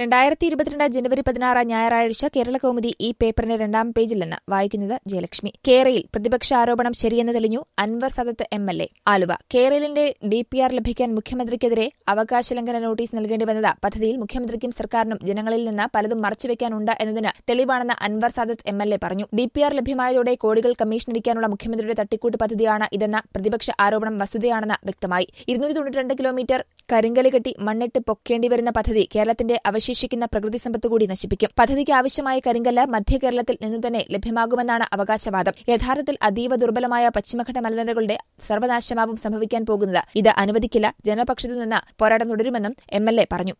രണ്ടായിരത്തി ഇരുപത്തിരണ്ട് ജനുവരി പതിനാറ് ഞായറാഴ്ച കേരള കൗമുദി ഈ പേപ്പറിന്റെ രണ്ടാം പേജിൽ നിന്ന് വായിക്കുന്നത് ജയലക്ഷ്മി കേരയിൽ പ്രതിപക്ഷ ആരോപണം ശരിയെന്ന് തെളിഞ്ഞു Anwar Sadath M L A Aluva കേരളിന്റെ ഡി പി ആർ ലഭിക്കാൻ മുഖ്യമന്ത്രിക്കെതിരെ അവകാശലംഘന നോട്ടീസ് നൽകേണ്ടി വന്നത് പദ്ധതിയിൽ മുഖ്യമന്ത്രിക്കും സർക്കാരിനും ജനങ്ങളിൽ നിന്ന് പലതും മറച്ചുവെക്കാനുണ്ട് എന്നതിന് തെളിവാണെന്ന് Anwar Sadath M L A പറഞ്ഞു ഡി പി ആർ ലഭ്യമായതോടെ കോടികൾ കമ്മീഷനടിക്കാനുള്ള മുഖ്യമന്ത്രിയുടെ തട്ടിക്കൂട്ട് പദ്ധതിയാണ് ഇതെന്ന പ്രതിപക്ഷ ആരോപണം വസ്തുതയാണെന്ന് വ്യക്തമായി ഇരുന്നൂറ്റി തൊണ്ണൂറ്റിരണ്ട് കിലോമീറ്റർ കരിങ്കല് കെട്ടി മണ്ണിട്ട് പൊക്കേണ്ടി വരുന്ന പദ്ധതി കേരളത്തിന്റെ അവശേഷിക്കുന്ന പ്രകൃതി സമ്പത്ത് കൂടി നശിപ്പിക്കും പദ്ധതിക്ക് ആവശ്യമായ കരിങ്കല്ല് മധ്യ കേരളത്തിൽ നിന്നു തന്നെ ലഭ്യമാകുമെന്നാണ് അവകാശവാദം യഥാർത്ഥത്തിൽ അതീവ ദുർബലമായ പശ്ചിമഘട്ട മലനിരകളുടെ സർവനാശമാവും സംഭവിക്കാൻ പോകുന്നത് ഇത് അനുവദിക്കില്ല ജനപക്ഷത്തു നിന്ന് പോരാട്ടം തുടരുമെന്നും എം എൽ എ പറഞ്ഞു